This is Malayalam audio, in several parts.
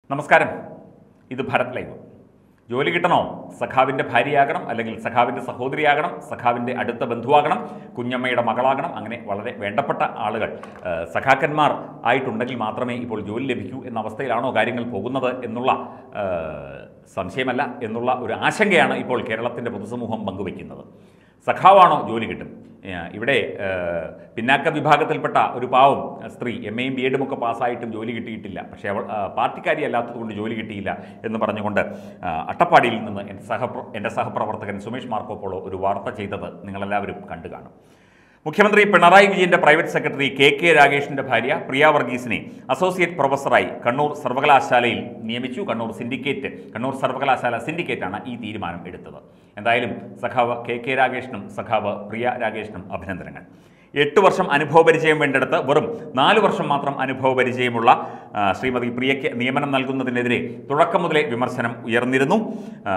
നമസ്കാരം ഇത് ഭരത് ലൈവ് ജോലി കിട്ടണോ സഖാവിൻ്റെ ഭാര്യയാകണം അല്ലെങ്കിൽ സഖാവിൻ്റെ സഹോദരിയാകണം സഖാവിൻ്റെ അടുത്ത ബന്ധുവാകണം കുഞ്ഞമ്മയുടെ മകളാകണം അങ്ങനെ വളരെ വേണ്ടപ്പെട്ട ആളുകൾ ആ, സഖാക്കന്മാർ ആയിട്ടുണ്ടെങ്കിൽ മാത്രമേ ഇപ്പോൾ ജോലി ലഭിക്കൂ എന്ന അവസ്ഥയിലാണോ കാര്യങ്ങൾ പോകുന്നത് എന്നുള്ള ആ, സംശയമല്ല എന്നുള്ള ഒരു ആശങ്കയാണ് ഇപ്പോൾ കേരളത്തിൻ്റെ പൊതുസമൂഹം പങ്കുവയ്ക്കുന്നത് സഖാവാണോ ജോലി കിട്ടും ഏഹ് ഇവിടെ ഏഹ് പിന്നാക്ക വിഭാഗത്തിൽപ്പെട്ട ഒരു പാവം സ്ത്രീ എം എയും ബി എഡും ഒക്കെ പാസ്സായിട്ടും ജോലി കിട്ടിയിട്ടില്ല പക്ഷേ അവൾ ആ, പാർട്ടിക്കാരി അല്ലാത്തതുകൊണ്ട് ജോലി കിട്ടിയില്ല എന്ന് പറഞ്ഞുകൊണ്ട് ആ, അട്ടപ്പാടിയിൽ നിന്ന് എൻ്റെ സഹപ്ര എൻ്റെ സഹപ്രവർത്തകൻ സുമേഷ് മാർക്കോപ്പോളോ ഒരു വാർത്ത ചെയ്തത് നിങ്ങളെല്ലാവരും കണ്ടു കാണും മുഖ്യമന്ത്രി പിണറായി വിജയന്റെ പ്രൈവറ്റ് സെക്രട്ടറി കെ കെ രാഗേഷിന്റെ ഭാര്യ പ്രിയ വർഗീസിനെ അസോസിയേറ്റ് പ്രൊഫസറായി കണ്ണൂർ സർവകലാശാലയിൽ നിയമിച്ചു കണ്ണൂർ സിൻഡിക്കേറ്റ് കണ്ണൂർ സർവകലാശാല സിൻഡിക്കേറ്റാണ് ഈ തീരുമാനം എടുത്തത് എന്തായാലും സഖാവ് കെ കെ രാഗേഷിനും സഖാവ് പ്രിയ രാഗേഷിനും അഭിനന്ദനങ്ങൾ എട്ട് വർഷം അനുഭവ പരിചയം വേണ്ടിടത്ത് വെറും നാല് വർഷം മാത്രം അനുഭവ പരിചയമുള്ള ആ, ശ്രീമതി പ്രിയയ്ക്ക് നിയമനം നൽകുന്നതിനെതിരെ തുടക്കം മുതലേ വിമർശനം ഉയർന്നിരുന്നു ആ,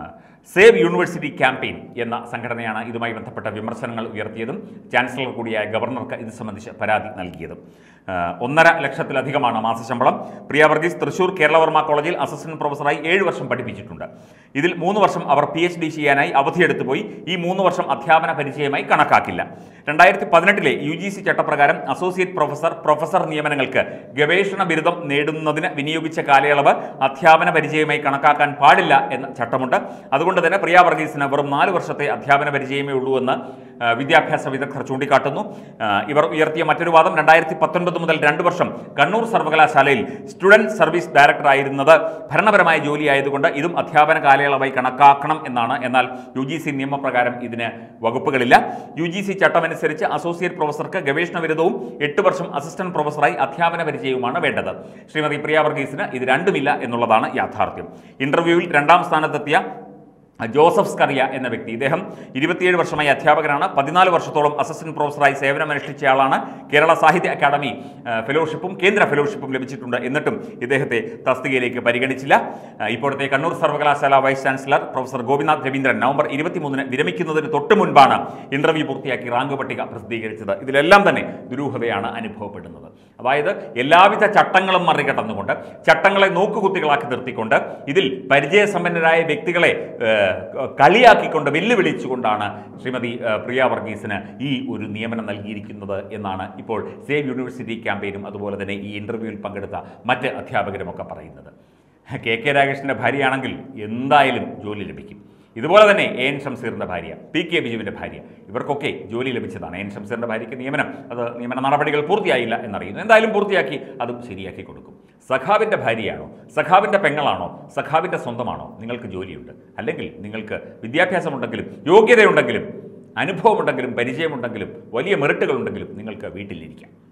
സേവ് യൂണിവേഴ്സിറ്റി ക്യാമ്പയിൻ എന്ന സംഘടനയാണ് ഇതുമായി ബന്ധപ്പെട്ട വിമർശനങ്ങൾ ഉയർത്തിയതും ചാൻസലർ കൂടിയായ ഗവർണർക്ക് ഇത് സംബന്ധിച്ച് പരാതി നൽകിയതും ആ, ഒന്നര ലക്ഷത്തിലധികമാണ് മാസശമ്പളം പ്രിയ വർഗീസ് തൃശൂർ കേരളവർമ്മ കോളേജിൽ അസിസ്റ്റന്റ് പ്രൊഫസറായി ഏഴ് വർഷം പഠിപ്പിച്ചിട്ടുണ്ട് ഇതിൽ മൂന്ന് വർഷം അവർ പി എച്ച് ഡി ചെയ്യാനായി അവധിയെടുത്തു പോയി ഈ മൂന്ന് വർഷം അധ്യാപന പരിചയമായി കണക്കാക്കില്ല രണ്ടായിരത്തി പതിനെട്ടിലെ യു ജി സി ചട്ടപ്രകാരം അസോസിയേറ്റ് പ്രൊഫസർ പ്രൊഫസർ നിയമനങ്ങൾക്ക് ഗവേഷണ ബിരുദം നേടുന്നതിന് വിനിയോഗിച്ച കാലയളവ് അധ്യാപന പരിചയമായി കണക്കാക്കാൻ പാടില്ല എന്ന ചട്ടമുണ്ട് അതുകൊണ്ട് തന്നെ പ്രിയ വർഗീസിന് വെറും നാല് വർഷത്തെ അധ്യാപന പരിചയമേ ഉള്ളൂ എന്ന് ആ, വിദ്യാഭ്യാസ വിദഗ്ധർ ചൂണ്ടിക്കാട്ടുന്നു ആ, ഇവർ ഉയർത്തിയ മറ്റൊരു വാദം രണ്ടായിരത്തി പത്തൊൻപത് മുതൽ രണ്ട് വർഷം കണ്ണൂർ സർവകലാശാലയിൽ സ്റ്റുഡന്റ് സർവീസ് ഡയറക്ടർ ആയിരുന്നത് ഭരണപരമായ ജോലിയായതുകൊണ്ട് ഇതും അധ്യാപന കാലയളവായി കണക്കാക്കണം എന്നാണ് എന്നാൽ യു ജി സി നിയമപ്രകാരം ഇതിന് വകുപ്പുകളില്ല യു ജി സി ചട്ടമനുസരിച്ച് അസോസിയേറ്റ് പ്രൊഫസർക്ക് ഗവേഷണ ബിരുദവും എട്ട് വർഷം അസിസ്റ്റന്റ് പ്രൊഫസറായി അധ്യാപന പരിചയവുമാണ് വേണ്ടത് ശ്രീമതി പ്രിയ വർഗീസിന് ഇത് രണ്ടുമില്ല എന്നുള്ളതാണ് യാഥാർത്ഥ്യം ഇന്റർവ്യൂവിൽ രണ്ടാം സ്ഥാനത്തെത്തിയ ജോസഫ് സ്കറിയ എന്ന വ്യക്തി ഇദ്ദേഹം ഇരുപത്തിയേഴ് വർഷമായി അധ്യാപകനാണ് പതിനാല് വർഷത്തോളം അസിസ്റ്റന്റ് പ്രൊഫസറായി സേവനമനുഷ്ഠിച്ചയാളാണ് കേരള സാഹിത്യ അക്കാദമി ആ, ഫെലോഷിപ്പും കേന്ദ്ര ഫെലോഷിപ്പും ലഭിച്ചിട്ടുണ്ട് എന്നിട്ടും ഇദ്ദേഹത്തെ തസ്തികയിലേക്ക് പരിഗണിച്ചില്ല ആ, ഇപ്പോഴത്തെ കണ്ണൂർ സർവകലാശാല vice chancellor professor Gopinath Raveendran November ഇരുപത്തിമൂന്നിന് വിരമിക്കുന്നതിന് തൊട്ട് മുൻപാണ് ഇന്റർവ്യൂ പൂർത്തിയാക്കി റാങ്ക് പട്ടിക പ്രസിദ്ധീകരിച്ചത് ഇതിലെല്ലാം തന്നെ ദുരൂഹതയാണ് അനുഭവപ്പെടുന്നത് അതായത് എല്ലാവിധ ചട്ടങ്ങളും മറികടന്നുകൊണ്ട് ചട്ടങ്ങളെ നോക്കുകുത്തികളാക്കി നിർത്തിക്കൊണ്ട് ഇതിൽ പരിചയസമ്പന്നരായ വ്യക്തികളെ ഏഹ്, കളിയാക്കിക്കൊണ്ട് വെല്ലുവിളിച്ചുകൊണ്ടാണ് ശ്രീമതി ഏഹ്, പ്രിയ വർഗീസിന് ഈ ഒരു നിയമനം നൽകിയിരിക്കുന്നത് എന്നാണ് ഇപ്പോൾ സേവ് യൂണിവേഴ്സിറ്റി ക്യാമ്പയിനും അതുപോലെ തന്നെ ഈ ഇന്റർവ്യൂവിൽ പങ്കെടുത്ത മറ്റ് അധ്യാപകരുമൊക്കെ പറയുന്നത് കെ കെ രാകേഷിൻ്റെ ഭാര്യയാണെങ്കിൽ എന്തായാലും ജോലി ലഭിക്കും ഇതുപോലെ തന്നെ എ എൻ ഷംസീറിൻ്റെ ഭാര്യ പി കെ ബിജുവിൻ്റെ ഭാര്യ ഇവർക്കൊക്കെ ജോലി ലഭിച്ചതാണ് എ എൻ ഷംസീറിൻ്റെ ഭാര്യയ്ക്ക് നിയമനം അത് നിയമന നടപടികൾ പൂർത്തിയായില്ല എന്നറിയുന്നു എന്തായാലും പൂർത്തിയാക്കി അതും ശരിയാക്കി കൊടുക്കും സഖാവിൻ്റെ ഭാര്യയാണോ സഖാവിൻ്റെ പെങ്ങളാണോ സഖാവിൻ്റെ സ്വന്തമാണോ നിങ്ങൾക്ക് ജോലിയുണ്ട് അല്ലെങ്കിൽ നിങ്ങൾക്ക് വിദ്യാഭ്യാസമുണ്ടെങ്കിലും യോഗ്യതയുണ്ടെങ്കിലും അനുഭവമുണ്ടെങ്കിലും പരിചയമുണ്ടെങ്കിലും വലിയ മെറിട്ടുകളുണ്ടെങ്കിലും നിങ്ങൾക്ക് വീട്ടിലിരിക്കാം